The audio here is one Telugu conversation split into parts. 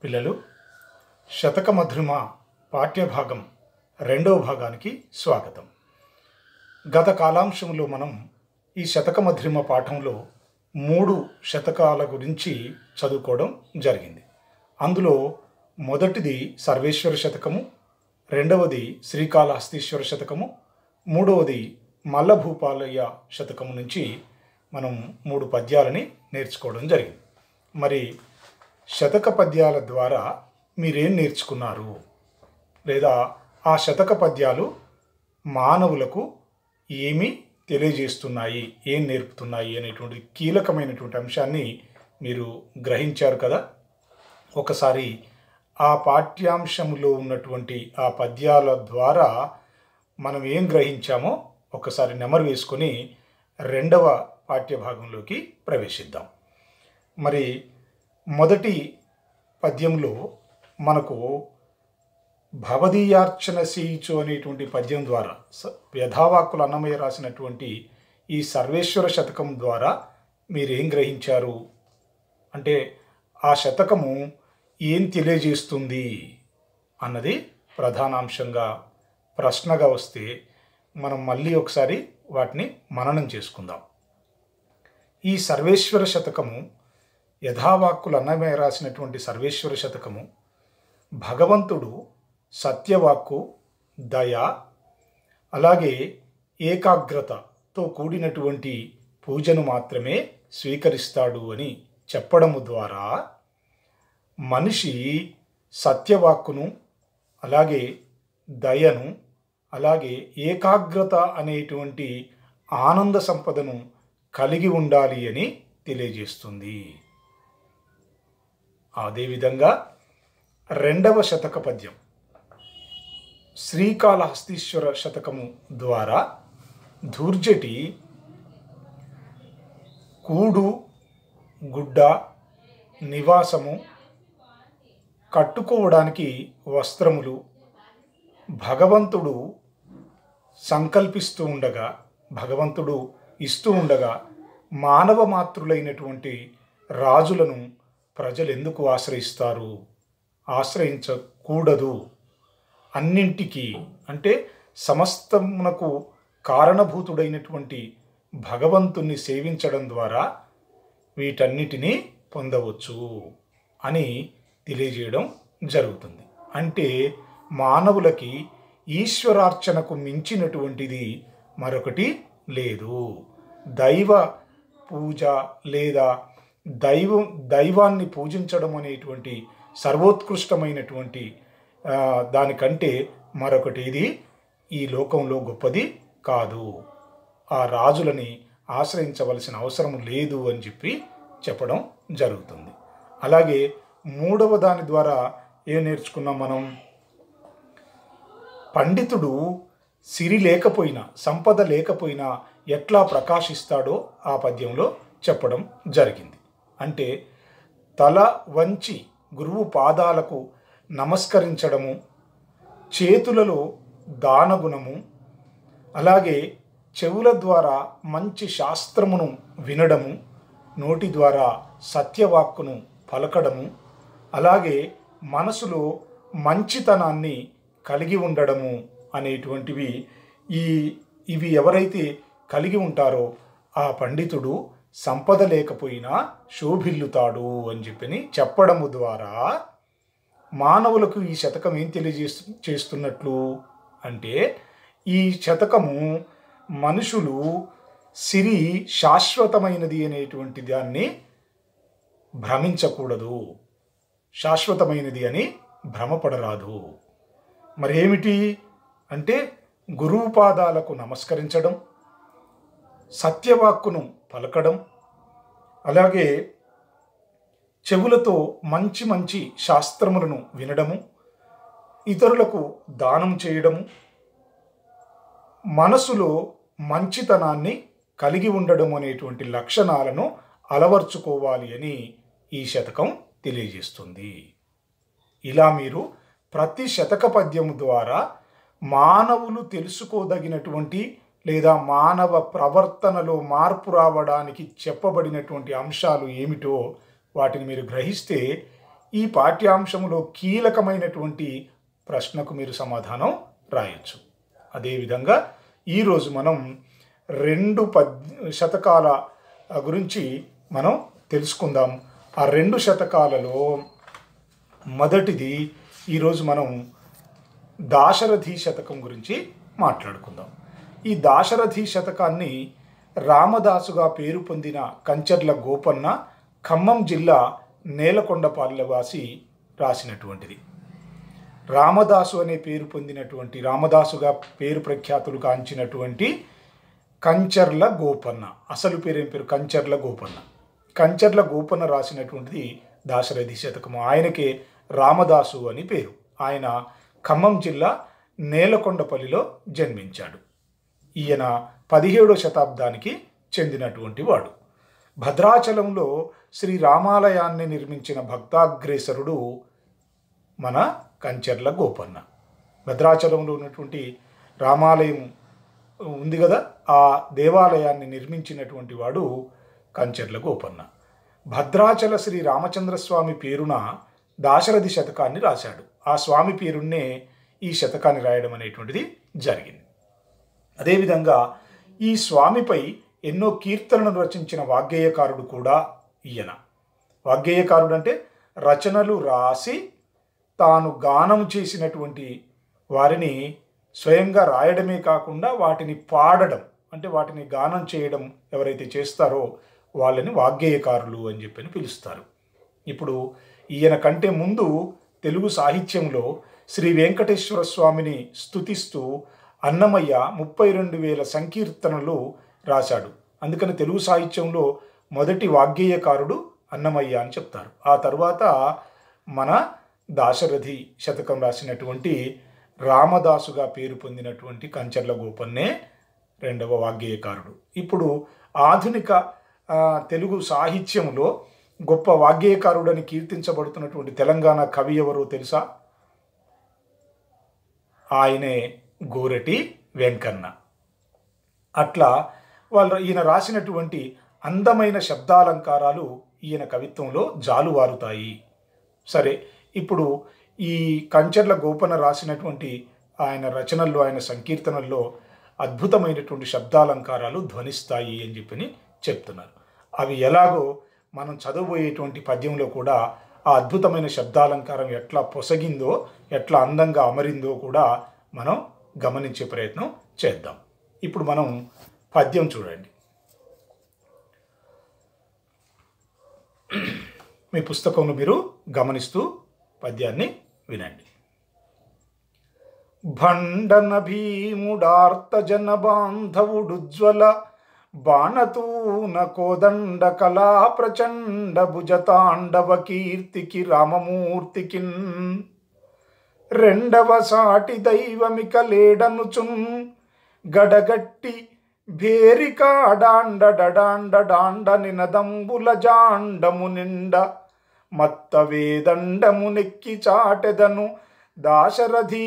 పిల్లలు శతక మధురిమ పాఠ్యభాగం రెండవ భాగానికి స్వాగతం గత కాలాంశంలో మనం ఈ శతక మధురిమ పాఠంలో మూడు శతకాల గురించి చదువుకోవడం జరిగింది అందులో మొదటిది సర్వేశ్వర శతకము రెండవది శ్రీకాళహస్తీశ్వర శతకము మూడవది మల్లభూపాలయ్య శతకము నుంచి మనం మూడు పద్యాలని నేర్చుకోవడం జరిగింది మరి శతక పద్యాల ద్వారా మీరేం నేర్చుకున్నారు లేదా ఆ శతక పద్యాలు మానవులకు ఏమి తెలియజేస్తున్నాయి ఏం నేర్పుతున్నాయి అనేటువంటి కీలకమైనటువంటి అంశాన్ని మీరు గ్రహించారు కదా ఒకసారి ఆ పాఠ్యాంశంలో ఉన్నటువంటి ఆ పద్యాల ద్వారా మనం ఏం గ్రహించామో ఒకసారి నెమరు వేసుకొని రెండవ పాఠ్యభాగంలోకి ప్రవేశిద్దాం మరి మొదటి పద్యంలో మనకు భవదీయార్చన సీచు అనేటువంటి పద్యం ద్వారా స- యథావాక్కుల అన్నమయ్య రాసినటువంటి ఈ సర్వేశ్వర శతకం ద్వారా మీరేం గ్రహించారు అంటే ఆ శతకము ఏం తెలియజేస్తుంది అన్నది ప్రధానాంశంగా ప్రశ్నగా వస్తే మనం మళ్ళీ ఒకసారి వాటిని మననం చేసుకుందాం ఈ సర్వేశ్వర శతకము యథావాక్కులు అన్నమయ్య రాసినటువంటి సర్వేశ్వర శతకము భగవంతుడు సత్యవాక్కు దయ అలాగే ఏకాగ్రతతో కూడినటువంటి పూజను మాత్రమే స్వీకరిస్తాడు అని చెప్పడము ద్వారా మనిషి సత్యవాక్కును అలాగే దయను అలాగే ఏకాగ్రత అనేటువంటి ఆనంద సంపదను కలిగి ఉండాలి అని తెలియజేస్తుంది అదేవిధంగా రెండవ శతక పద్యం శ్రీకాళహస్తీశ్వర శతకము ద్వారా ధూర్జటి కూడు గుడ్డ నివాసము కట్టుకోవడానికి వస్త్రములు భగవంతుడు సంకల్పిస్తూ ఉండగా భగవంతుడు ఇస్తూ ఉండగా మానవ మాతృలైనటువంటి రాజులను ప్రజలు ఎందుకు ఆశ్రయిస్తారు ఆశ్రయించకూడదు అన్నింటికీ అంటే సమస్తమునకు కారణభూతుడైనటువంటి భగవంతుణ్ణి సేవించడం ద్వారా వీటన్నిటినీ పొందవచ్చు అని తెలియజేయడం జరుగుతుంది అంటే మానవులకి ఈశ్వరార్చనకు మించినటువంటిది మరొకటి లేదు దైవ పూజ లేదా దైవం దైవాన్ని పూజించడం అనేటువంటి సర్వోత్కృష్టమైనటువంటి ఆ, దానికంటే మరొకటి ఇది ఈ లోకంలో గొప్పది కాదు ఆ రాజులని ఆశ్రయించవలసిన అవసరం లేదు అని చెప్పి చెప్పడం జరుగుతుంది అలాగే మూడవ దాని ద్వారా ఏం నేర్చుకున్నాం మనం పండితుడు సిరి లేకపోయినా సంపద లేకపోయినా ఎట్లా ప్రకాశిస్తాడో ఆ పద్యంలో చెప్పడం జరిగింది అంటే తల వంచి గురువు పాదాలకు నమస్కరించడము చేతులలో దానగుణము అలాగే చెవుల ద్వారా మంచి శాస్త్రమును వినడము నోటి ద్వారా సత్యవాక్కును పలకడము అలాగే మనసులో మంచితనాన్ని కలిగి ఉండడము అనేటువంటివి ఈ ఇవి ఎవరైతే కలిగి ఉంటారో ఆ పండితుడు సంపద లేకపోయినా శోభిల్లుతాడు అని చెప్పని చెప్పడము ద్వారా మానవులకు ఈ శతకం ఏం తెలియజేస్తు చేస్తున్నట్లు అంటే ఈ శతకము మనుషులు సిరి శాశ్వతమైనది అనేటువంటి దాన్ని భ్రమించకూడదు శాశ్వతమైనది అని భ్రమపడరాదు మరేమిటి అంటే గురువు పాదాలకు నమస్కరించడం సత్యవాక్కును పలకడం అలాగే చెవులతో మంచి మంచి శాస్త్రములను వినడము ఇతరులకు దానం చేయడము మనసులో మంచితనాన్ని కలిగి ఉండడం అనేటువంటి లక్షణాలను అలవర్చుకోవాలి అని ఈ శతకం తెలియజేస్తుంది ఇలా మీరు ప్రతి శతక పద్యము ద్వారా మానవులు తెలుసుకోదగినటువంటి లేదా మానవ ప్రవర్తనలో మార్పు రావడానికి చెప్పబడినటువంటి అంశాలు ఏమిటో వాటిని మీరు గ్రహిస్తే ఈ పాఠ్యాంశంలో కీలకమైనటువంటి ప్రశ్నకు మీరు సమాధానం రాయొచ్చు అదేవిధంగా ఈరోజు మనం రెండు పద్ శతకాల గురించి మనం తెలుసుకుందాం ఆ రెండు శతకాలలో మొదటిది ఈరోజు మనం దాశరథి శతకం గురించి మాట్లాడుకుందాం ఈ దాశరథి శతకాన్ని రామదాసుగా పేరు పొందిన కంచర్ల గోపన్న ఖమ్మం జిల్లా నేలకొండపాలెవాసి రాసినటువంటిది రామదాసు అనే పేరు పొందినటువంటి రామదాసుగా పేరు ప్రఖ్యాతులు కాంచినటువంటి కంచర్ల గోపన్న అసలు పేరేం పేరు కంచర్ల గోపన్న కంచర్ల గోపన్న రాసినటువంటిది దాశరథి శతకము ఆయనకే రామదాసు అని పేరు ఆయన ఖమ్మం జిల్లా నేలకొండపల్లిలో జన్మించాడు ఈయన పదిహేడో శతాబ్దానికి చెందినటువంటి వాడు భద్రాచలంలో శ్రీ రామాలయాన్ని నిర్మించిన భక్తాగ్రేసరుడు మన కంచెర్ల గోపన్న భద్రాచలంలో ఉన్నటువంటి రామాలయం ఉంది కదా ఆ దేవాలయాన్ని నిర్మించినటువంటి వాడు కంచెర్ల గోపన్న భద్రాచల శ్రీ రామచంద్రస్వామి పేరున దాశరథి శతకాన్ని రాశాడు ఆ స్వామి పేరున్నే ఈ శతకాన్ని రాయడం అనేటువంటిది జరిగింది అదేవిధంగా ఈ స్వామిపై ఎన్నో కీర్తనలను రచించిన వాగ్గేయకారుడు కూడా ఈయన వాగ్గేయకారుడు అంటే రచనలు రాసి తాను గానం చేసినటువంటి వారిని స్వయంగా రాయడమే కాకుండా వాటిని పాడడం అంటే వాటిని గానం చేయడం ఎవరైతే చేస్తారో వాళ్ళని వాగ్గేయకారులు అని చెప్పని పిలుస్తారు ఇప్పుడు ఈయన కంటే ముందు తెలుగు సాహిత్యంలో శ్రీ వెంకటేశ్వర స్వామిని స్తుతిస్తూ అన్నమయ్య ముప్పై రెండు వేల సంకీర్తనలు రాశాడు అందుకని తెలుగు సాహిత్యంలో మొదటి వాగ్గేయకారుడు అన్నమయ్య అని చెప్తారు ఆ తర్వాత మన దాశరథి శతకం రాసినటువంటి రామదాసుగా పేరు పొందినటువంటి కంచర్ల గోపన్నే రెండవ వాగ్గేయకారుడు ఇప్పుడు ఆధునిక ఆ, తెలుగు సాహిత్యంలో గొప్ప వాగ్గేయకారుడని కీర్తించబడుతున్నటువంటి తెలంగాణ కవి ఎవరో తెలుసా ఆయనే గోరటి వెంకన్న అట్లా వాళ్ళు ఈయన రాసినటువంటి అందమైన శబ్దాలంకారాలు ఈయన కవిత్వంలో జాలువారుతాయి సరే ఇప్పుడు ఈ కంచర్ల గోపన రాసినటువంటి ఆయన రచనల్లో ఆయన సంకీర్తనల్లో అద్భుతమైనటువంటి శబ్దాలంకారాలు ధ్వనిస్తాయి అని చెప్పని చెప్తున్నారు అవి ఎలాగో మనం చదవబోయేటువంటి పద్యంలో కూడా ఆ అద్భుతమైన శబ్దాలంకారం ఎట్లా పొసగిందో ఎట్లా అందంగా అమరిందో కూడా మనం గమనించే ప్రయత్నం చేద్దాం ఇప్పుడు మనం పద్యం చూడండి మీ పుస్తకంలో మీరు గమనిస్తూ పద్యాన్ని వినండి భండన భీముడార్త జన బాంధవుడుజ్వల బాణతూన కోదండ కళా ప్రచండ భుజతాండవ కీర్తికి రామమూర్తికిన్ రెండవ సాటి దైవమిక లేడనుచున్ గడగట్టి భేరికాడాండ డడాండ డాండ నినదంబుల జాండము నిండ మత్త వేదండము నెక్కి చాటెదను దాశరథీ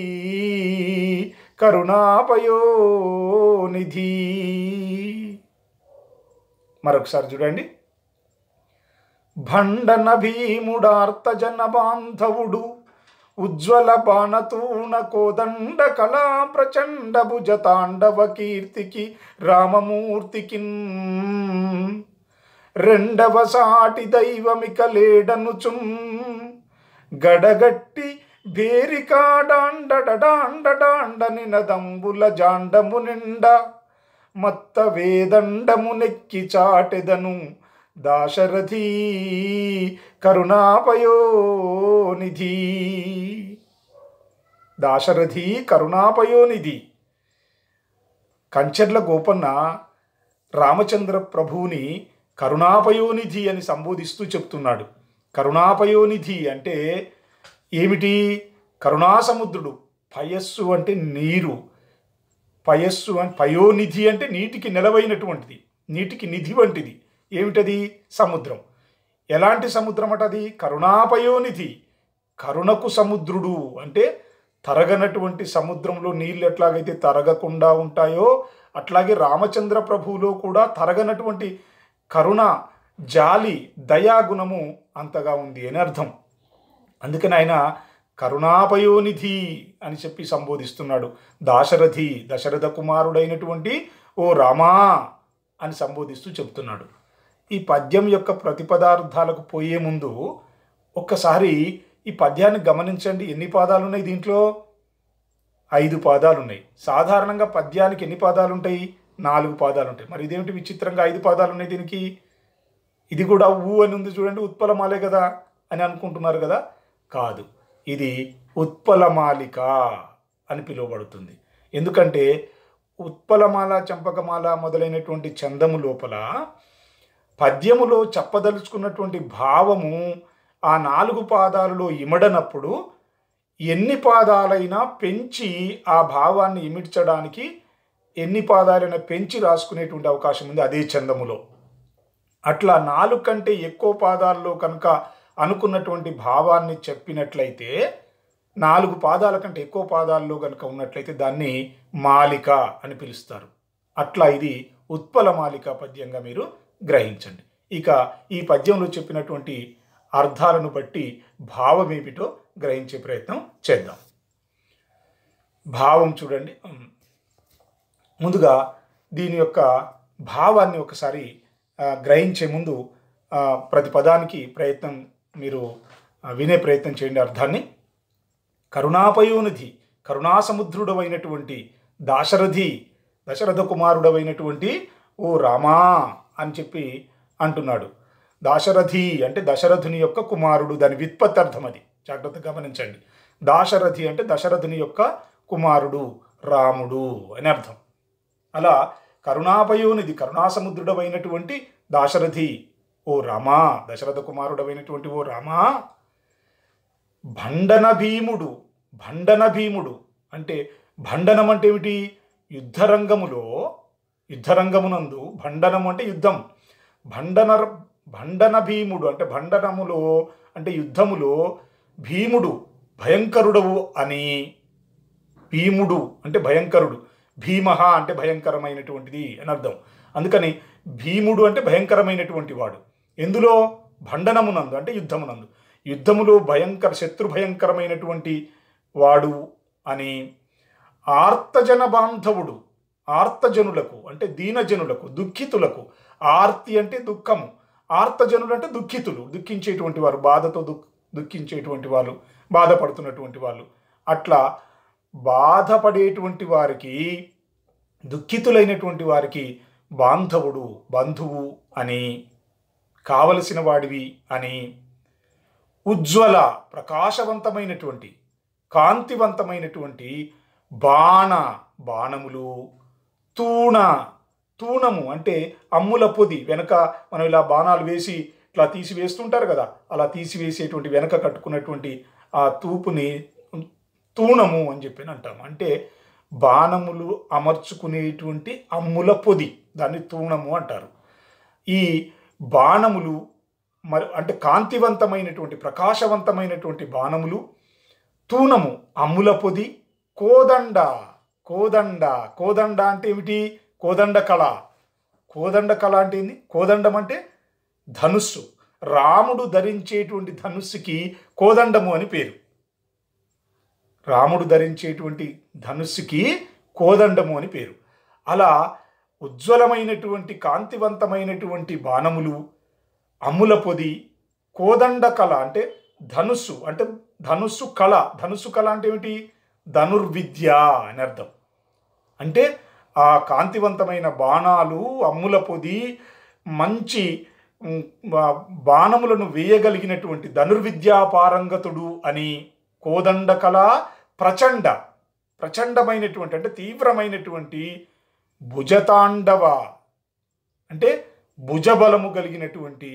కరుణాపయోనిధి మరొకసారి చూడండి భండన భీముడార్త జన బాంధవుడు ఉజ్వల బాణతూణ కోదండ కళా ప్రచండ భుజ తాండవ కీర్తికి రామమూర్తికి రెండవ సాటి దైవమిక లేడనుచున్ గడగట్టి భేరికాడాండడాండడాండ నినదంబుల జాండము నిండ మత్త వేదండము నెక్కి చాటెదను దాశరథీ కరుణాపయోనిధి దాశరథి కరుణాపయోనిధి కంచర్ల గోపన్న రామచంద్ర ప్రభువుని కరుణాపయోనిధి అని సంబోధిస్తూ చెప్తున్నాడు కరుణాపయోనిధి అంటే ఏమిటి కరుణాసముద్రుడు పయస్సు అంటే నీరు పయస్సు అని పయోనిధి అంటే నీటికి నిలవైనటువంటిది నీటికి నిధి వంటిది ఏమిటది సముద్రం ఎలాంటి సముద్రం అట అది కరుణాపయోనిధి కరుణకు సముద్రుడు అంటే తరగనటువంటి సముద్రంలో నీళ్ళు ఎట్లాగైతే తరగకుండా ఉంటాయో అట్లాగే రామచంద్ర ప్రభువులో కూడా తరగనటువంటి కరుణ జాలి దయాగుణము అంతగా ఉంది అని అర్థం అందుకని ఆయన కరుణాపయోనిధి అని చెప్పి సంబోధిస్తున్నాడు దాశరథి దశరథ కుమారుడైనటువంటి ఓ రామా అని సంబోధిస్తూ చెప్తున్నాడు ఈ పద్యం యొక్క ప్రతిపదార్థాలకు పోయే ముందు ఒక్కసారి ఈ పద్యాన్ని గమనించండి ఎన్ని పాదాలు ఉన్నాయి దీంట్లో ఐదు పాదాలు ఉన్నాయి సాధారణంగా పద్యానికి ఎన్ని పాదాలు ఉంటాయి నాలుగు పాదాలు ఉంటాయి మరి ఇదేమిటి విచిత్రంగా ఐదు పాదాలు ఉన్నాయి దీనికి ఇది కూడా ఊ అని ఉంది చూడండి ఉత్పలమాలే కదా అని అనుకుంటున్నారు కదా కాదు ఇది ఉత్పలమాలిక అని పిలువబడుతుంది ఎందుకంటే ఉత్పలమాల చంపకమాల మొదలైనటువంటి చందము లోపల పద్యములో చెప్పదలుచుకున్నటువంటి భావము ఆ నాలుగు పాదాలలో ఇమడనప్పుడు ఎన్ని పాదాలైనా పెంచి ఆ భావాన్ని ఇమిడ్చడానికి ఎన్ని పాదాలైనా పెంచి రాసుకునేటువంటి అవకాశం ఉంది అదే చందములో అట్లా నాలుగు కంటే ఎక్కువ పాదాల్లో కనుక అనుకున్నటువంటి భావాన్ని చెప్పినట్లయితే నాలుగు పాదాల కంటే ఎక్కువ పాదాల్లో కనుక ఉన్నట్లయితే దాన్ని మాలిక అని పిలుస్తారు అట్లా ఇది ఉత్పల మాలిక పద్యంగా మీరు గ్రహించండి ఇక ఈ పద్యంలో చెప్పినటువంటి అర్థాలను బట్టి భావం ఏమిటో గ్రహించే ప్రయత్నం చేద్దాం భావం చూడండి ముందుగా దీని యొక్క భావాన్ని ఒకసారి ఆ, గ్రహించే ముందు ఆ, ప్రతి పదానికి ప్రయత్నం మీరు ఆ, వినే ప్రయత్నం చేయండి అర్థాన్ని కరుణాపయోనిధి కరుణాసముద్రుడమైనటువంటి దాశరథి దశరథ కుమారుడమైనటువంటి ఓ రామా అని చెప్పి అంటున్నాడు దాశరథి అంటే దశరథుని యొక్క కుమారుడు దాని వ్యుత్పత్తి అర్థం అది జాగ్రత్తగా గమనించండి దాశరథి అంటే దశరథుని యొక్క కుమారుడు రాముడు అని అర్థం అలా కరుణాపయోనిధి కరుణాసముద్రుడమైనటువంటి దాశరథి ఓ రామా దశరథ కుమారుడమైనటువంటి ఓ రామా భండన భీముడు భండన భీముడు అంటే భండనం అంటే ఏమిటి యుద్ధరంగములో యుద్ధరంగమునందు భండనం అంటే యుద్ధం భండన భండన భీముడు అంటే భండనములో అంటే యుద్ధములో భీముడు భయంకరుడవు అని భీముడు అంటే భయంకరుడు భీమహ అంటే భయంకరమైనటువంటిది అని అర్థం అందుకని భీముడు అంటే భయంకరమైనటువంటి వాడు ఎందులో భండనమునందు అంటే యుద్ధమునందు యుద్ధములో భయంకర శత్రు భయంకరమైనటువంటి వాడు అని ఆర్తజన బాంధవుడు ఆర్తజనులకు అంటే దీనజనులకు దుఃఖితులకు ఆర్తి అంటే దుఃఖము ఆర్తజనులు అంటే దుఃఖితులు దుఃఖించేటువంటి వారు బాధతో దుఃఖ దుఃఖించేటువంటి వాళ్ళు బాధపడుతున్నటువంటి వాళ్ళు అట్లా బాధపడేటువంటి వారికి దుఃఖితులైనటువంటి వారికి బాంధవుడు బంధువు అని కావలసిన వాడివి అని ఉజ్వల ప్రకాశవంతమైనటువంటి కాంతివంతమైనటువంటి బాణ బాణములు తూణ తూణము అంటే అమ్ముల పొది వెనక మనం ఇలా బాణాలు వేసి ఇట్లా తీసి వేస్తుంటారు కదా అలా తీసివేసేటువంటి వెనక కట్టుకున్నటువంటి ఆ తూపుని తూణము అని చెప్పి అంటాం అంటే బాణములు అమర్చుకునేటువంటి అమ్ముల పొది దాన్ని తూణము అంటారు ఈ బాణములు మరి అంటే కాంతివంతమైనటువంటి ప్రకాశవంతమైనటువంటి బాణములు తూనము అమ్ముల పొది కోదండ కోదండ కోదండ అంటే ఏమిటి కోదండ కళ కోదండ కళ అంటే ఏంది కోదండం అంటే ధనుస్సు రాముడు ధరించేటువంటి ధనుస్సుకి కోదండము అని పేరు రాముడు ధరించేటువంటి ధనుస్సుకి కోదండము అని పేరు అలా ఉజ్వలమైనటువంటి కాంతివంతమైనటువంటి బాణములు అమ్ముల పొది కోదండ కళ అంటే ధనుస్సు అంటే ధనుస్సు కళ ధనుస్సు కళ అంటే ఏమిటి ధనుర్విద్య అని అర్థం అంటే ఆ కాంతివంతమైన బాణాలు అమ్ముల పొది మంచి ఉమ్, బా- బాణములను వేయగలిగినటువంటి ధనుర్విద్యా పారంగతుడు అని కోదండ కళ ప్రచండ ప్రచండమైనటువంటి అంటే తీవ్రమైనటువంటి భుజతాండవ అంటే భుజబలము కలిగినటువంటి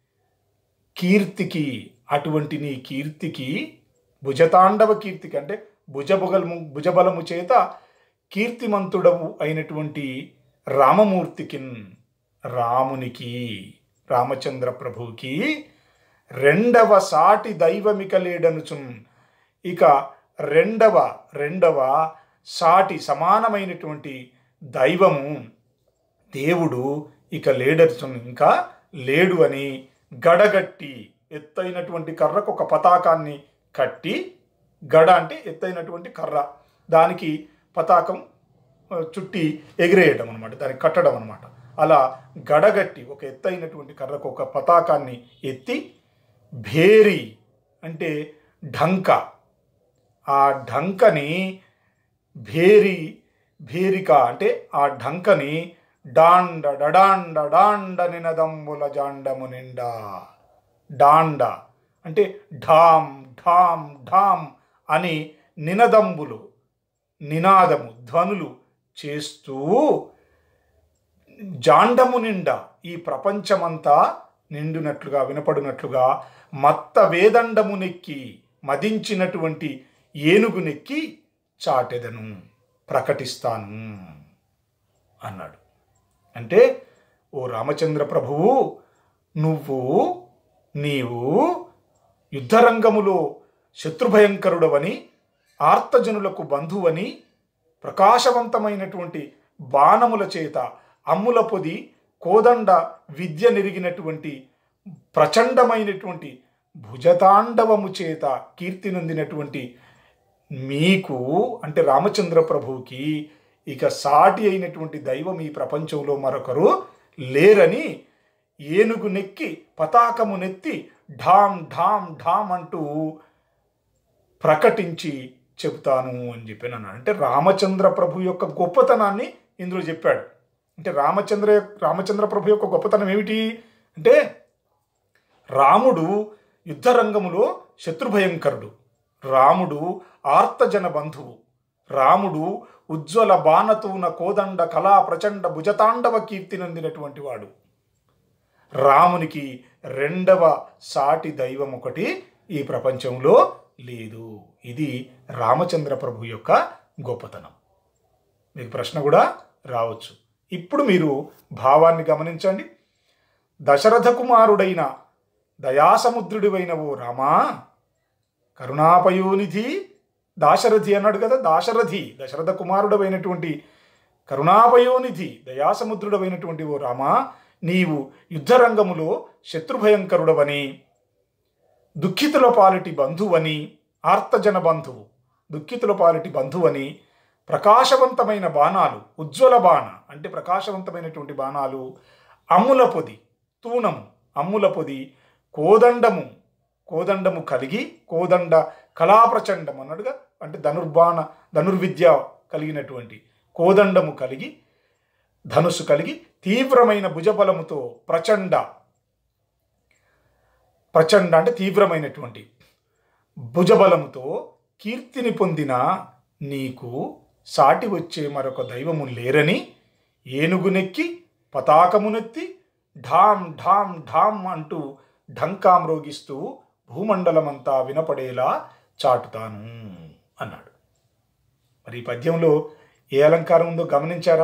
కీర్తికి అటువంటి నీ కీర్తికి భుజతాండవ కీర్తికి అంటే భుజబలము భుజబలము చేత కీర్తిమంతుడవు అయినటువంటి రామమూర్తికి రామునికి రామచంద్ర ప్రభువుకి రెండవ సాటి దైవమిక లేడనుచున్ ఇక రెండవ రెండవ సాటి సమానమైనటువంటి దైవము దేవుడు ఇక లేడర్చున్ ఇంకా లేడు అని గడగట్టి ఎత్తైనటువంటి కర్రకు ఒక పతాకాన్ని కట్టి గడ అంటే ఎత్తైనటువంటి కర్ర దానికి పతాకం ఆ, చుట్టి ఎగిరేయడం అనమాట దానికి కట్టడం అనమాట అలా గడగట్టి ఒక ఎత్తైనటువంటి కర్రకు ఒక పతాకాన్ని ఎత్తి భేరి అంటే ఢంక ఆ ఢంకని భేరి భేరిక అంటే ఆ ఢంకని డాండ డడాండ డాండ నినదమ్ముల జాండము నిండా డాండ అంటే ఢామ్ ఢామ్ ఢామ్ అని నినదంబులు నినాదము ధ్వనులు చేస్తూ జాండము నిండా ఈ ప్రపంచమంతా నిండునట్లుగా వినపడినట్లుగా మత్త వేదండము నెక్కి మదించినటువంటి ఏనుగునెక్కి చాటెదను ప్రకటిస్తాను అన్నాడు అంటే ఓ రామచంద్ర ప్రభువు నువ్వు నీవు యుద్ధరంగములో శత్రుభయంకరుడవని ఆర్తజనులకు బంధువని ప్రకాశవంతమైనటువంటి బాణముల చేత అమ్ముల పొది కోదండ విద్య నెరిగినటువంటి ప్రచండమైనటువంటి భుజతాండవము చేత కీర్తి నొందినటువంటి మీకు అంటే రామచంద్ర ప్రభువుకి ఇక సాటి అయినటువంటి దైవం ఈ ప్రపంచంలో మరొకరు లేరని ఏనుగు నెక్కి పతాకము నెత్తి ఢామ్ ఢామ్ ఢామ్ అంటూ ప్రకటించి చెబుతాను అని చెప్పి అన్నాడు అంటే రామచంద్ర ప్రభు యొక్క గొప్పతనాన్ని ఇందులో చెప్పాడు అంటే రామచంద్ర రామచంద్ర ప్రభు యొక్క గొప్పతనం ఏమిటి అంటే రాముడు యుద్ధరంగములో శత్రుభయంకరుడు రాముడు ఆర్తజన బంధువు రాముడు ఉజ్వల బాణతూన కోదండ కళా ప్రచండ భుజతాండవ కీర్తి నొందినటువంటి వాడు రామునికి రెండవ సాటి దైవం ఒకటి ఈ ప్రపంచంలో లేదు ఇది రామచంద్ర ప్రభు యొక్క గొప్పతనం మీకు ప్రశ్న కూడా రావచ్చు ఇప్పుడు మీరు భావాన్ని గమనించండి దశరథ కుమారుడైన దయాసముద్రుడివైన ఓ రామా కరుణాపయోనిధి దాశరథి అన్నాడు కదా దాశరథి దశరథ కుమారుడమైనటువంటి కరుణాపయోనిధి దయాసముద్రుడమైనటువంటి ఓ రామా నీవు యుద్ధరంగములో శత్రుభయంకరుడవని దుఃఖితుల పాలిటి బంధువని ఆర్తజన బంధువు దుఃఖితుల పాలిటి బంధువని ప్రకాశవంతమైన బాణాలు ఉజ్వల బాణ అంటే ప్రకాశవంతమైనటువంటి బాణాలు అమ్ముల పొది తూణము అమ్ముల పొది కోదండము కోదండము కలిగి కోదండ కళాప్రచండం అన్నట్టుగా అంటే ధనుర్బాణ ధనుర్విద్య కలిగినటువంటి కోదండము కలిగి ధనుస్సు కలిగి తీవ్రమైన భుజబలముతో ప్రచండ ప్రచండ అంటే తీవ్రమైనటువంటి భుజబలముతో కీర్తిని పొందిన నీకు సాటి వచ్చే మరొక దైవము లేరని ఏనుగునెక్కి పతాకమునెత్తి ఢామ్ ఢామ్ ఢామ్ అంటూ ఢంకా మ్రోగిస్తూ భూమండలమంతా వినపడేలా చాటుతాను అన్నాడు మరి ఈ పద్యంలో ఏ అలంకారం ఉందో గమనించారా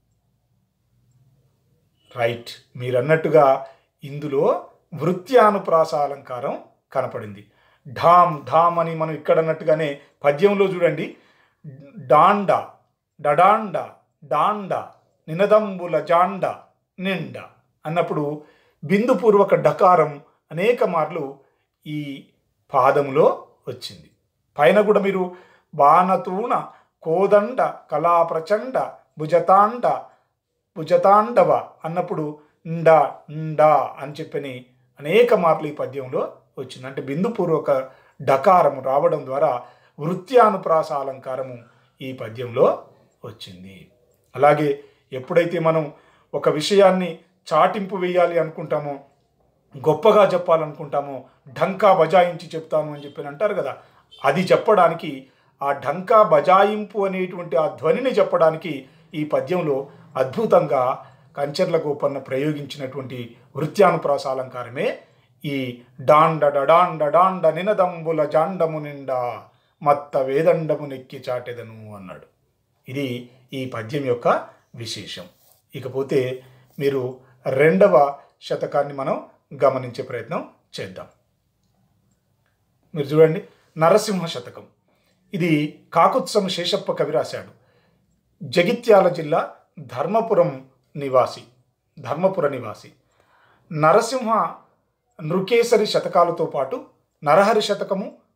రైట్ మీరన్నట్టుగా ఇందులో వృత్యానుప్రాస అలంకారం కనపడింది ఢామ్ ఢామ్ అని మనం ఇక్కడ అన్నట్టుగానే పద్యంలో చూడండి డాండ డడాండ డాండ నినదంబుల జాండ నిండ అన్నప్పుడు బిందుపూర్వక డకారం అనేక మార్లు ఈ పాదములో వచ్చింది పైన కూడా మీరు బాణతూణ కోదండ కళాప్రచండ భుజతాండ భుజతాండవ అన్నప్పుడుండండ అని చెప్పని అనేక మార్లు ఈ పద్యంలో వచ్చింది అంటే బిందుపూర్వక డకారము రావడం ద్వారా వృత్యానుప్రాస అలంకారము ఈ పద్యంలో వచ్చింది అలాగే ఎప్పుడైతే మనం ఒక విషయాన్ని చాటింపు వేయాలి అనుకుంటామో గొప్పగా చెప్పాలనుకుంటామో ఢంకా బజాయించి చెప్తాను అని చెప్పి అంటారు కదా అది చెప్పడానికి ఆ ఢంకా బజాయింపు అనేటువంటి ఆ ధ్వనిని చెప్పడానికి ఈ పద్యంలో అద్భుతంగా కంచర్ల గోపన్న ప్రయోగించినటువంటి వృత్యానుప్రాస అలంకారమే ఈ డాండ డడాండ డాండ నినదంబుల జాండము నిండా మత్త వేదండము నెక్కి చాటెదను అన్నాడు ఇది ఈ పద్యం యొక్క విశేషం ఇకపోతే మీరు రెండవ శతకాన్ని మనం గమనించే ప్రయత్నం చేద్దాం మీరు చూడండి నరసింహ శతకం ఇది కాకుత్సమ శేషప్ప కవి రాశాడు జగిత్యాల జిల్లా ధర్మపురం నివాసి ధర్మపుర నివాసి నరసింహ నృకేసరి శతకాలతో పాటు నరహరి శతకము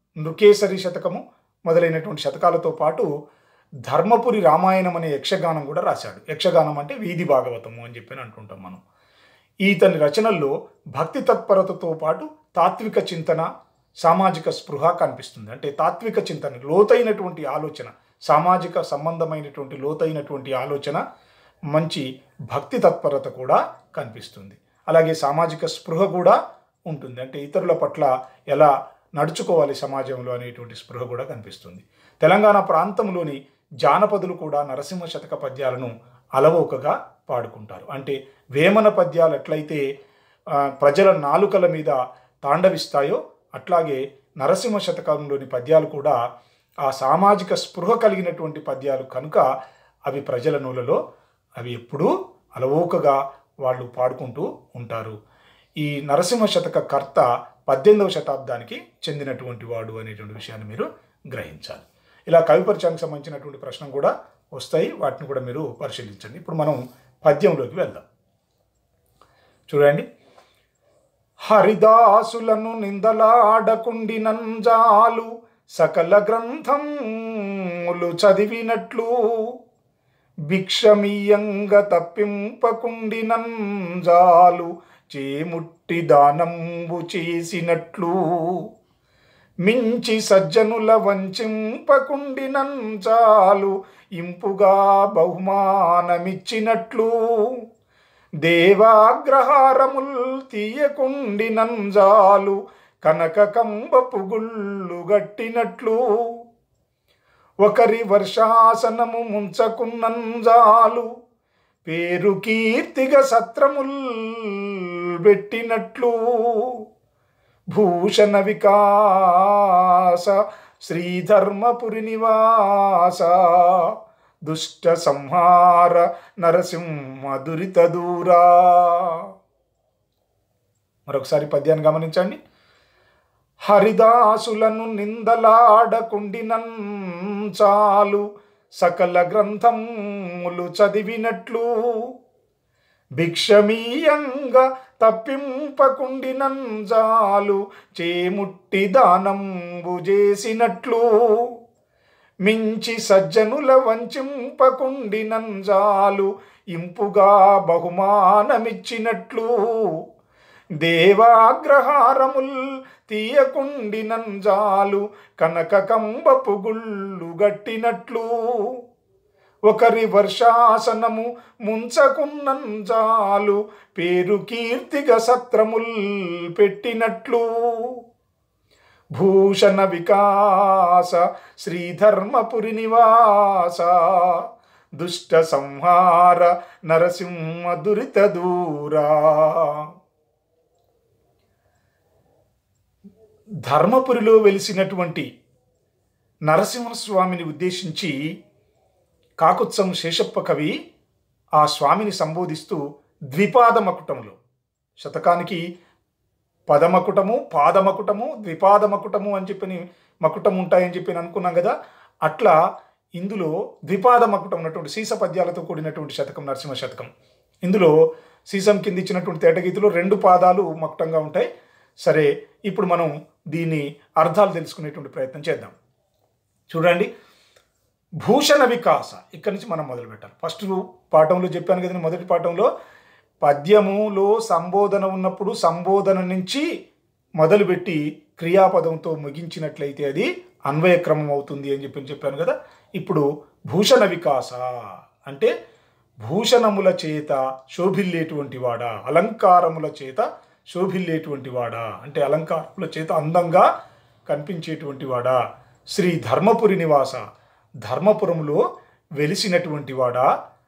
నృకేసరి శతకము మొదలైనటువంటి శతకాలతో పాటు ధర్మపురి రామాయణం అనే యక్షగానం కూడా రాశాడు యక్షగానం అంటే వీధి భాగవతము అని చెప్పి అంటుంటాం మనం ఈతని రచనల్లో భక్తి తత్పరతతో పాటు తాత్విక చింతన సామాజిక స్పృహ కనిపిస్తుంది అంటే తాత్విక చింతన లోతైనటువంటి ఆలోచన సామాజిక సంబంధమైనటువంటి లోతైనటువంటి ఆలోచన మంచి భక్తి తత్పరత కూడా కనిపిస్తుంది అలాగే సామాజిక స్పృహ కూడా ఉంటుంది అంటే ఇతరుల పట్ల ఎలా నడుచుకోవాలి సమాజంలో అనేటువంటి స్పృహ కూడా కనిపిస్తుంది తెలంగాణ ప్రాంతంలోని జానపదులు కూడా నరసింహ శతక పద్యాలను అలవోకగా పాడుకుంటారు అంటే వేమన పద్యాలు ఎట్లయితే ఆ, ప్రజల నాలుకల మీద తాండవిస్తాయో అట్లాగే నరసింహ శతకంలోని పద్యాలు కూడా ఆ సామాజిక స్పృహ కలిగినటువంటి పద్యాలు కనుక అవి ప్రజల నూలలో అవి ఎప్పుడూ అలవోకగా వాళ్ళు పాడుకుంటూ ఉంటారు ఈ నరసింహ శతక కర్త పద్దెనిమిదవ శతాబ్దానికి చెందినటువంటి వాడు అనేటువంటి విషయాన్ని మీరు గ్రహించాలి ఇలా కవి పరిచయానికి సంబంధించినటువంటి ప్రశ్న కూడా వస్తాయి వాటిని కూడా మీరు పరిశీలించండి ఇప్పుడు మనం పద్యంలోకి వెళ్దాం చూడండి హరిదాసులను నిందలాడకుండినంజాలు సకల గ్రంథములు చదివినట్లు భిక్షమీయంగ తప్పింపకుండినంజాలు చేముట్టి దానంబు చేసినట్లు మించి సజ్జనుల వంచింపకుండినంచాలు ఇంపుగా బహుమానమిచ్చినట్లు దేవాగ్రహారముల్ తీయకుండినంజాలు కనక కంబపు గుళ్ళు గట్టినట్లు ఒకరి వర్షాసనము ముంచకున్నంజాలు పేరు కీర్తిగా సత్రముల్ పెట్టినట్లు భూషణ వికాస శ్రీధర్మపురి నివాస దుష్ట సంహార నరసింహ దురిత దూరా మరొకసారి పద్యాన్ని గమనించండి హరిదాసులను నిందలాడకుండినన్ చాలు సకల గ్రంథములు చదివినట్లు భిక్షమీయంగా తప్పింపకుండినంజాలు చేముట్టి దానంబు చేసినట్లు మించి సజ్జనుల వంచింపకుండినంజాలు ఇంపుగా బహుమానమిచ్చినట్లు దేవాగ్రహారముల్ తీయకుండినంజాలు కనక కంబపు గుళ్ళు గట్టినట్లు ఒకరి వర్షాసనము ముంచకున్నంజాలు పేరు కీర్తిగా సత్రముల్ పెట్టినట్లు భూషణ వికాస శ్రీధర్మపురి నివాస దుష్ట సంహార నరసింహ దురిత దూరా ధర్మపురిలో వెలిసినటువంటి నరసింహస్వామిని ఉద్దేశించి కాకుత్సం శేషప్ప కవి ఆ స్వామిని సంబోధిస్తూ ద్విపాద మకుటంలో శతకానికి పదమకుటము పాదమకుటము ద్విపాద మకుటము అని చెప్పని మకుటం ఉంటాయని చెప్పి నేను అనుకున్నాం కదా అట్లా ఇందులో ద్విపాద మకుటం ఉన్నటువంటి సీస పద్యాలతో కూడినటువంటి శతకం నరసింహ శతకం ఇందులో సీసం కింద ఇచ్చినటువంటి తేటగీతిలో రెండు పాదాలు మకుటంగా ఉంటాయి సరే ఇప్పుడు మనం దీని అర్థాలు తెలుసుకునేటువంటి ప్రయత్నం చేద్దాం చూడండి భూషణ వికాస ఇక్కడి నుంచి మనం మొదలు పెట్టాలి ఫస్ట్ పాఠంలో చెప్పాను కదా మొదటి పాఠంలో పద్యములో సంబోధన ఉన్నప్పుడు సంబోధన నుంచి మొదలుపెట్టి క్రియాపదంతో ముగించినట్లయితే అది అన్వయక్రమం అవుతుంది అని చెప్పి చెప్పాను కదా ఇప్పుడు భూషణ వికాస అంటే భూషణముల చేత శోభిల్లేటువంటి వాడా అలంకారముల చేత శోభిల్లేటువంటి వాడా అంటే అలంకారముల చేత అందంగా కనిపించేటువంటి వాడా శ్రీ ధర్మపురి నివాస ధర్మపురములో వెలిసినటువంటి వాడా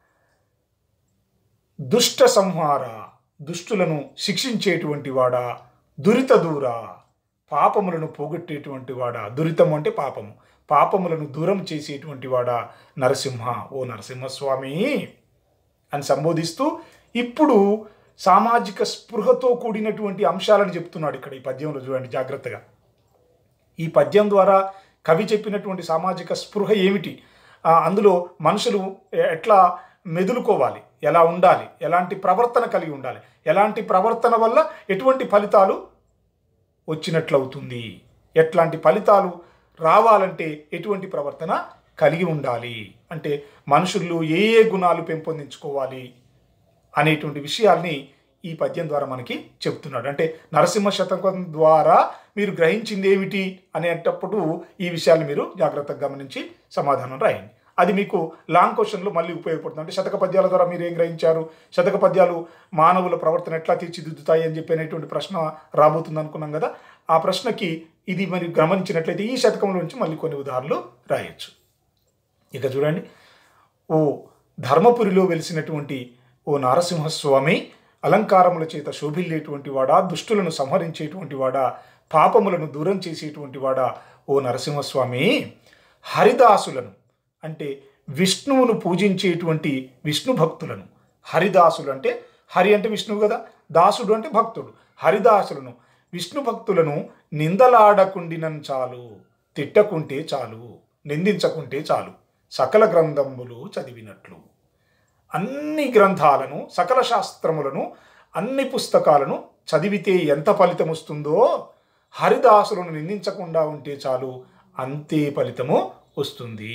దుష్ట సంహార దుష్టులను శిక్షించేటువంటి వాడా దురిత దూర పాపములను పోగొట్టేటువంటి వాడా దురితం అంటే పాపము పాపములను దూరం చేసేటువంటి వాడా నరసింహ ఓ నరసింహస్వామి అని సంబోధిస్తూ ఇప్పుడు సామాజిక స్పృహతో కూడినటువంటి అంశాలను చెప్తున్నాడు ఇక్కడ ఈ పద్యంలో చూడండి జాగ్రత్తగా ఈ పద్యం ద్వారా కవి చెప్పినటువంటి సామాజిక స్పృహ ఏమిటి ఆ, అందులో మనుషులు ఎ- ఎట్లా మెదులుకోవాలి ఎలా ఉండాలి ఎలాంటి ప్రవర్తన కలిగి ఉండాలి ఎలాంటి ప్రవర్తన వల్ల ఎటువంటి ఫలితాలు వచ్చినట్లవుతుంది ఎట్లాంటి ఫలితాలు రావాలంటే ఎటువంటి ప్రవర్తన కలిగి ఉండాలి అంటే మనుషుల్లో ఏ ఏ గుణాలు పెంపొందించుకోవాలి అనేటువంటి విషయాల్ని ఈ పద్యం ద్వారా మనకి చెప్తున్నాడు అంటే నరసింహ శతకం ద్వారా మీరు గ్రహించింది ఏమిటి అనేటప్పుడు ఈ విషయాన్ని మీరు జాగ్రత్తగా గమనించి సమాధానం రాయండి అది మీకు లాంగ్ క్వశ్చన్లో మళ్ళీ ఉపయోగపడుతుంది అంటే శతక పద్యాల ద్వారా మీరు ఏం గ్రహించారు శతక పద్యాలు మానవుల ప్రవర్తన ఎట్లా తీర్చిదిద్దుతాయి అని చెప్పి అనేటువంటి ప్రశ్న రాబోతుంది అనుకున్నాం కదా ఆ ప్రశ్నకి ఇది మరి గమనించినట్లయితే ఈ శతకంలో నుంచి మళ్ళీ కొన్ని ఉదాహరణలు రాయొచ్చు ఇక చూడండి ఓ ధర్మపురిలో వెలిసినటువంటి ఓ నారసింహస్వామి అలంకారముల చేత శోభిల్లేటువంటి వాడా దుష్టులను సంహరించేటువంటి వాడా పాపములను దూరం చేసేటువంటి వాడా ఓ నరసింహస్వామి హరిదాసులను అంటే విష్ణువును పూజించేటువంటి విష్ణు భక్తులను హరిదాసులు అంటే హరి అంటే విష్ణువు కదా దాసుడు అంటే భక్తుడు హరిదాసులను విష్ణు భక్తులను నిందలాడకుండినం చాలు తిట్టకుంటే చాలు నిందించకుంటే చాలు సకల గ్రంథములు చదివినట్లు అన్ని గ్రంథాలను సకల శాస్త్రములను అన్ని పుస్తకాలను చదివితే ఎంత ఫలితం వస్తుందో హరిదాసులను నిందించకుండా ఉంటే చాలు అంతే ఫలితము వస్తుంది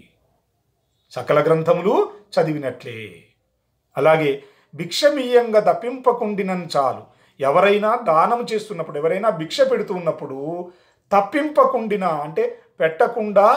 సకల గ్రంథములు చదివినట్లే అలాగే భిక్షమీయంగా తప్పింపకుండినం చాలు ఎవరైనా దానం చేస్తున్నప్పుడు ఎవరైనా భిక్ష పెడుతున్నప్పుడు తప్పింపకుండిన అంటే పెట్టకుండా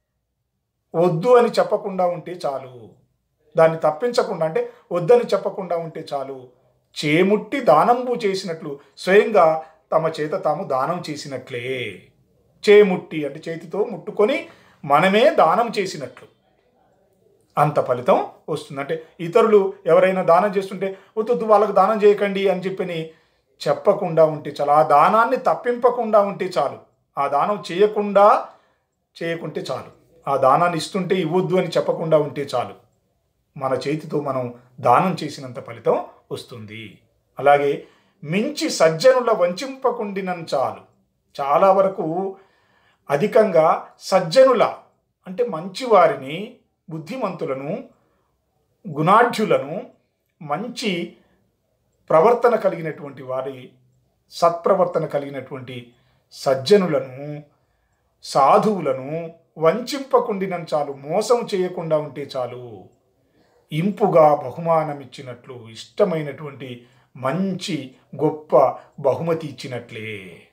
వద్దు అని చెప్పకుండా ఉంటే చాలు దాన్ని తప్పించకుండా అంటే వద్దని చెప్పకుండా ఉంటే చాలు చేముట్టి దానంబు చేసినట్లు స్వయంగా తమ చేత తాము దానం చేసినట్లే చేముట్టి అంటే చేతితో ముట్టుకొని మనమే దానం చేసినట్లు అంత ఫలితం వస్తుంది అంటే ఇతరులు ఎవరైనా దానం చేస్తుంటే వద్దు వాళ్ళకు దానం చేయకండి అని చెప్పని చెప్పకుండా ఉంటే చాలు ఆ దానాన్ని తప్పింపకుండా ఉంటే చాలు ఆ దానం చేయకుండా చేయకుంటే చాలు ఆ దానాన్ని ఇస్తుంటే ఇవ్వద్దు అని చెప్పకుండా ఉంటే చాలు మన చేతితో మనం దానం చేసినంత ఫలితం వస్తుంది అలాగే మించి సజ్జనుల వంచింపకుండినం చాలు చాలా వరకు అధికంగా సజ్జనుల అంటే మంచివారిని బుద్ధిమంతులను గుణాఢ్యులను మంచి ప్రవర్తన కలిగినటువంటి వారి సత్ప్రవర్తన కలిగినటువంటి సజ్జనులను సాధువులను వంచింపకుండినం చాలు మోసం చేయకుండా ఉంటే చాలు ఇంపుగా బహుమానం ఇచ్చినట్లు ఇష్టమైనటువంటి మంచి గొప్ప బహుమతి ఇచ్చినట్లే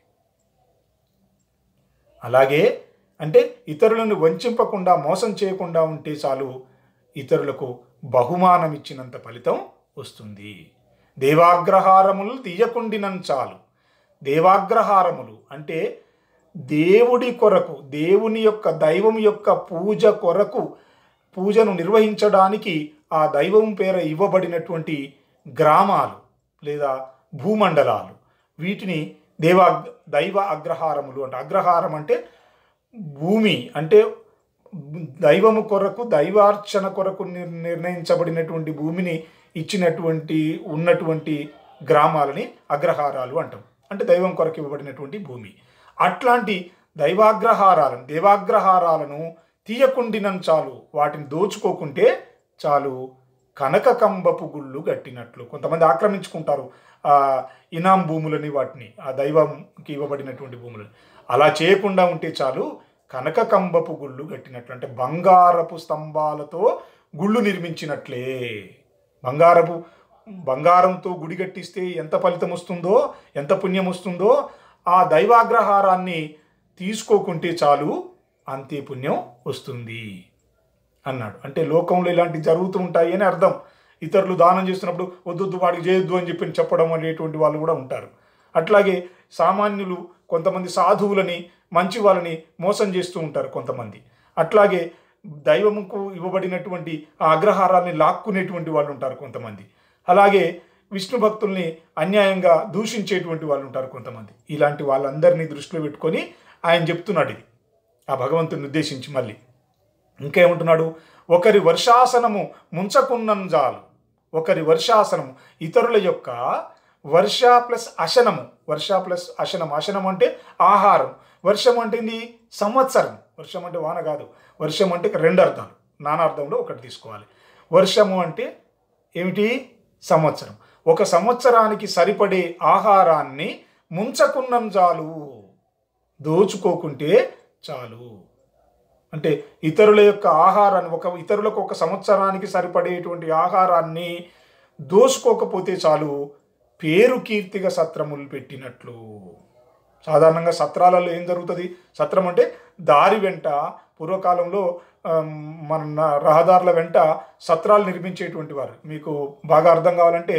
అలాగే అంటే ఇతరులను వంచింపకుండా మోసం చేయకుండా ఉంటే చాలు ఇతరులకు బహుమానం ఇచ్చినంత ఫలితం వస్తుంది దేవాగ్రహారములు తీయకుండినం చాలు దేవాగ్రహారములు అంటే దేవుడి కొరకు దేవుని యొక్క దైవం యొక్క పూజ కొరకు పూజను నిర్వహించడానికి ఆ దైవం పేర ఇవ్వబడినటువంటి గ్రామాలు లేదా భూమండలాలు వీటిని దేవా దైవ అగ్రహారములు అంటే అగ్రహారం అంటే భూమి అంటే దైవము కొరకు దైవార్చన కొరకు నిర్- నిర్ణయించబడినటువంటి భూమిని ఇచ్చినటువంటి ఉన్నటువంటి గ్రామాలని అగ్రహారాలు అంటాం అంటే దైవం కొరకు ఇవ్వబడినటువంటి భూమి అట్లాంటి దైవాగ్రహారాలను దేవాగ్రహారాలను తీయకుండినం చాలు వాటిని దోచుకోకుంటే చాలు కనక కంబపు గుళ్ళు గట్టినట్లు కొంతమంది ఆక్రమించుకుంటారు ఆ ఇనాం భూములని వాటిని ఆ దైవంకి ఇవ్వబడినటువంటి భూములని అలా చేయకుండా ఉంటే చాలు కనక కంబపు గుళ్ళు కట్టినట్లు అంటే బంగారపు స్తంభాలతో గుళ్ళు నిర్మించినట్లే బంగారపు బంగారంతో గుడి కట్టిస్తే ఎంత ఫలితం వస్తుందో ఎంత పుణ్యం వస్తుందో ఆ దైవాగ్రహారాన్ని తీసుకోకుంటే చాలు అంతే పుణ్యం వస్తుంది అన్నాడు అంటే లోకంలో ఇలాంటివి జరుగుతూ ఉంటాయి అని అర్థం ఇతరులు దానం చేస్తున్నప్పుడు వద్దొద్దు వాడికి చేయొద్దు అని చెప్పి చెప్పడం అనేటువంటి వాళ్ళు కూడా ఉంటారు అట్లాగే సామాన్యులు కొంతమంది సాధువులని మంచి వాళ్ళని మోసం చేస్తూ ఉంటారు కొంతమంది అట్లాగే దైవముకు ఇవ్వబడినటువంటి ఆ అగ్రహారాన్ని లాక్కునేటువంటి వాళ్ళు ఉంటారు కొంతమంది అలాగే విష్ణు భక్తుల్ని అన్యాయంగా దూషించేటువంటి వాళ్ళు ఉంటారు కొంతమంది ఇలాంటి వాళ్ళందరినీ దృష్టిలో పెట్టుకొని ఆయన చెప్తున్నాడు ఇది ఆ భగవంతుని ఉద్దేశించి మళ్ళీ ఇంకేమంటున్నాడు ఒకరి వర్షాసనము ముంచకున్నం జాలు ఒకరి వర్షాసనము ఇతరుల యొక్క వర్ష ప్లస్ అశనము వర్ష ప్లస్ అశనం అశనం అంటే ఆహారం వర్షం అంటే ఏంది సంవత్సరం వర్షం అంటే వాన కాదు వర్షం అంటే రెండు అర్థాలు నానార్థంలో ఒకటి తీసుకోవాలి వర్షము అంటే ఏమిటి సంవత్సరం ఒక సంవత్సరానికి సరిపడే ఆహారాన్ని ముంచకున్నం చాలు దోచుకోకుంటే చాలు అంటే ఇతరుల యొక్క ఆహారాన్ని ఒక ఇతరులకు ఒక సంవత్సరానికి సరిపడేటువంటి ఆహారాన్ని దోసుకోకపోతే చాలు పేరు కీర్తిగా సత్రములు పెట్టినట్లు సాధారణంగా సత్రాలలో ఏం జరుగుతుంది సత్రం అంటే దారి వెంట పూర్వకాలంలో ఆమ్, మన న- రహదారుల వెంట సత్రాలు నిర్మించేటువంటి వారు మీకు బాగా అర్థం కావాలంటే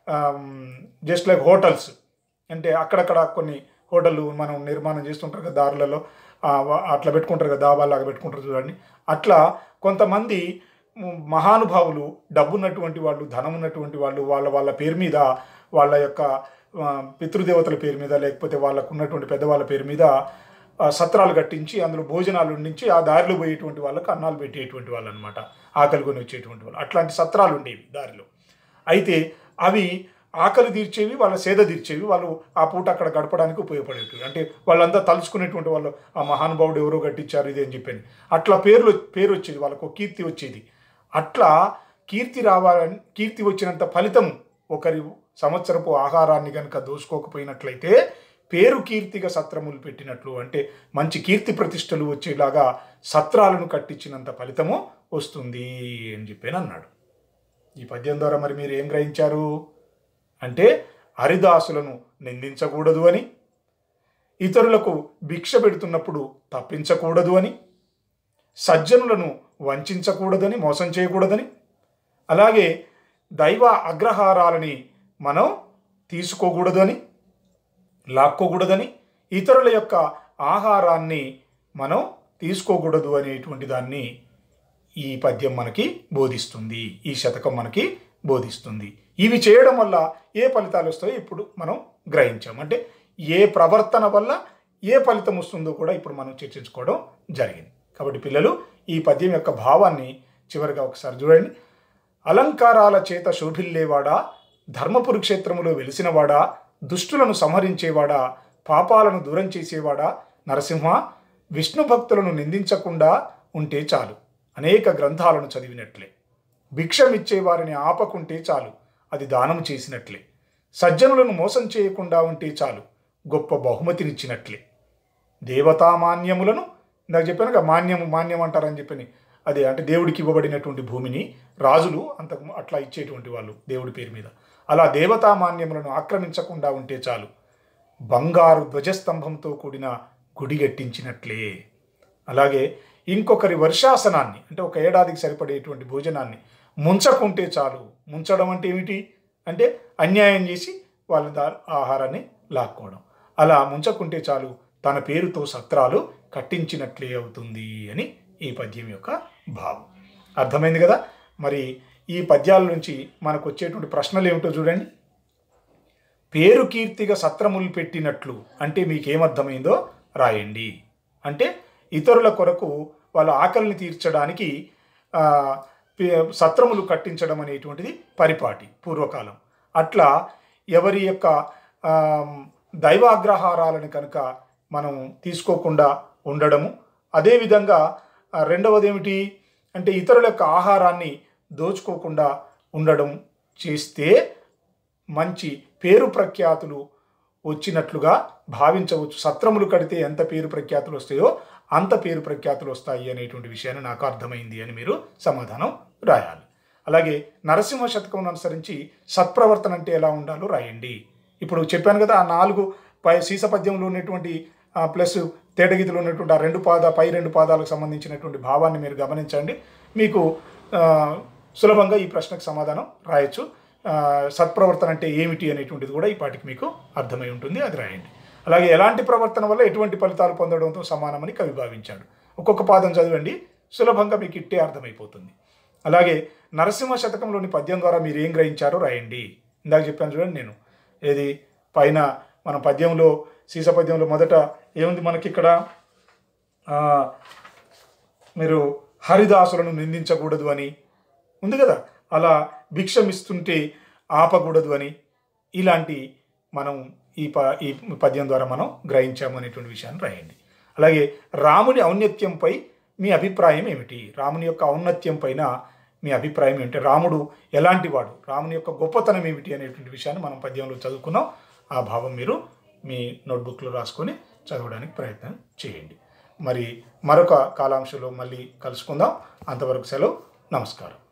జస్ట్ లైక్ హోటల్స్ అంటే అక్కడక్కడ కొన్ని హోటళ్ళు మనం నిర్మాణం చేస్తుంటారు కదా దారులలో ఆ, వ- అట్లా పెట్టుకుంటారు కదా దాబాలాగా పెట్టుకుంటారు చూడండి అట్లా కొంతమంది మ్, మహానుభావులు డబ్బున్నటువంటి వాళ్ళు ధనం ఉన్నటువంటి వాళ్ళు వాళ్ళ వాళ్ళ పేరు మీద వాళ్ళ యొక్క ఆ, పితృదేవతల పేరు మీద లేకపోతే వాళ్ళకు ఉన్నటువంటి పెద్దవాళ్ళ పేరు మీద ఆ, సత్రాలు కట్టించి అందులో భోజనాలు ఉండించి ఆ దారిలో పోయేటువంటి వాళ్ళకి అన్నాలు పెట్టేటువంటి వాళ్ళు అనమాట ఆకలి కొని వచ్చేటువంటి వాళ్ళు అట్లాంటి సత్రాలు ఉండేవి దారిలో అయితే అవి ఆకలి తీర్చేవి వాళ్ళ సేద తీర్చేవి వాళ్ళు ఆ పూట అక్కడ గడపడానికి ఉపయోగపడేటివి అంటే వాళ్ళంతా తలుచుకునేటువంటి వాళ్ళు ఆ మహానుభావుడు ఎవరో కట్టించారు ఇది అని చెప్పని అట్లా పేర్లు పేరు వచ్చేది వాళ్ళకు ఒక కీర్తి వచ్చేది అట్లా కీర్తి రావాలని కీర్తి వచ్చినంత ఫలితం ఒకరి సంవత్సరపు ఆహారాన్ని కనుక దోసుకోకపోయినట్లయితే పేరు కీర్తిగా సత్రములు పెట్టినట్లు అంటే మంచి కీర్తి ప్రతిష్టలు వచ్చేలాగా సత్రాలను కట్టించినంత ఫలితము వస్తుంది అని చెప్పాను అన్నాడు ఈ పద్యం ద్వారా మరి మీరు ఏం గ్రహించారు అంటే హరిదాసులను నిందించకూడదు అని ఇతరులకు భిక్ష పెడుతున్నప్పుడు తప్పించకూడదు అని సజ్జనులను వంచకూడదని మోసం చేయకూడదని అలాగే దైవ అగ్రహారాలని మనం తీసుకోకూడదు అని లాక్కోకూడదని ఇతరుల యొక్క ఆహారాన్ని మనం తీసుకోకూడదు అనేటువంటి దాన్ని ఈ పద్యం మనకి బోధిస్తుంది ఈ శతకం మనకి బోధిస్తుంది ఇవి చేయడం వల్ల ఏ ఫలితాలు వస్తాయో ఇప్పుడు మనం గ్రహించాం అంటే ఏ ప్రవర్తన వల్ల ఏ ఫలితం వస్తుందో కూడా ఇప్పుడు మనం చర్చించుకోవడం జరిగింది కాబట్టి పిల్లలు ఈ పద్యం యొక్క భావాన్ని చివరిగా ఒకసారి చూడండి అలంకారాల చేత శోభిల్లేవాడా ధర్మపురు క్షేత్రములో వెలిసినవాడా దుష్టులను సంహరించేవాడా పాపాలను దూరం చేసేవాడా నరసింహ విష్ణు భక్తులను నిందించకుండా ఉంటే చాలు అనేక గ్రంథాలను చదివినట్లే భిక్షమిచ్చే వారిని ఆపకుంటే చాలు అది దానం చేసినట్లే సజ్జనులను మోసం చేయకుండా ఉంటే చాలు గొప్ప బహుమతినిచ్చినట్లే దేవతామాన్యములను నాకు చెప్పాను కదా మాన్యము మాన్యం అంటారని చెప్పని అదే అంటే దేవుడికి ఇవ్వబడినటువంటి భూమిని రాజులు అంత అట్లా ఇచ్చేటువంటి వాళ్ళు దేవుడి పేరు మీద అలా దేవతామాన్యములను ఆక్రమించకుండా ఉంటే చాలు బంగారు ధ్వజస్తంభంతో కూడిన గుడి కట్టించినట్లే అలాగే ఇంకొకరి వర్షాసనాన్ని అంటే ఒక ఏడాదికి సరిపడేటువంటి భోజనాన్ని ముంచకుంటే చాలు ముంచడం అంటే ఏమిటి అంటే అన్యాయం చేసి వాళ్ళ దా ఆహారాన్ని లాక్కోవడం అలా ముంచకుంటే చాలు తన పేరుతో సత్రాలు కట్టించినట్లే అవుతుంది అని ఈ పద్యం యొక్క భావం అర్థమైంది కదా మరి ఈ పద్యాల నుంచి మనకు వచ్చేటువంటి ప్రశ్నలు ఏమిటో చూడండి పేరు కీర్తిగా సత్రములు పెట్టినట్లు అంటే మీకేమర్థమైందో రాయండి అంటే ఇతరుల కొరకు వాళ్ళ ఆకలిని తీర్చడానికి ఆ, పే- సత్రములు కట్టించడం అనేటువంటిది పరిపాటి పూర్వకాలం అట్లా ఎవరి యొక్క ఆ, దైవాగ్రహారాలను కనుక మనం తీసుకోకుండా ఉండడము అదేవిధంగా ఆ, రెండవది ఏమిటి అంటే ఇతరుల యొక్క ఆహారాన్ని దోచుకోకుండా ఉండడం చేస్తే మంచి పేరు ప్రఖ్యాతులు వచ్చినట్లుగా భావించవచ్చు సత్రములు కడితే ఎంత పేరు ప్రఖ్యాతులు వస్తాయో అంత పేరు ప్రఖ్యాతులు వస్తాయి అనేటువంటి విషయాన్ని నాకు అర్థమైంది అని మీరు సమాధానం రాయాలి అలాగే నరసింహ శతకం అనుసరించి సత్ప్రవర్తన అంటే ఎలా ఉండాలో రాయండి ఇప్పుడు చెప్పాను కదా ఆ నాలుగు పై సీసపద్యంలో ఉన్నటువంటి ఆ, ప్లస్ తేటగీతలో ఉన్నటువంటి ఆ రెండు పాద పై రెండు పాదాలకు సంబంధించినటువంటి భావాన్ని మీరు గమనించండి మీకు ఆ, సులభంగా ఈ ప్రశ్నకు సమాధానం రాయొచ్చు ఆ, సత్ప్రవర్తన అంటే ఏమిటి అనేటువంటిది కూడా ఈ పాటికి మీకు అర్థమై ఉంటుంది అది రాయండి అలాగే ఎలాంటి ప్రవర్తన వల్ల ఎటువంటి ఫలితాలు పొందడంతో సమానమని కవి భావించాడు ఒక్కొక్క పాదం చదవండి సులభంగా మీకు ఇట్టే అర్థమైపోతుంది అలాగే నరసింహ శతకంలోని పద్యం ద్వారా మీరు ఏం గ్రహించారో రాయండి ఇందాక చెప్పాను చూడండి నేను ఏది పైన మన పద్యంలో సీస పద్యంలో మొదట ఏముంది మనకి ఇక్కడ ఆ, మీరు హరిదాసులను నిందించకూడదు అని ఉంది కదా అలా భిక్షమిస్తుంటే ఆపకూడదు అని ఇలాంటి మనం ఈ ప ఈ పద్యం ద్వారా మనం గ్రహించాము అనేటువంటి విషయాన్ని రాయండి అలాగే రాముని ఔన్నత్యంపై మీ అభిప్రాయం ఏమిటి రాముని యొక్క ఔన్నత్యం పైన మీ అభిప్రాయం ఏమిటి రాముడు ఎలాంటి వాడు రాముని యొక్క గొప్పతనం ఏమిటి అనేటువంటి విషయాన్ని మనం పద్యంలో చదువుకున్నాం ఆ భావం మీరు మీ నోట్బుక్లో రాసుకొని చదవడానికి ప్రయత్నం చేయండి మరి మరొక కాలాంశంలో మళ్ళీ కలుసుకుందాం అంతవరకు సెలవు నమస్కారం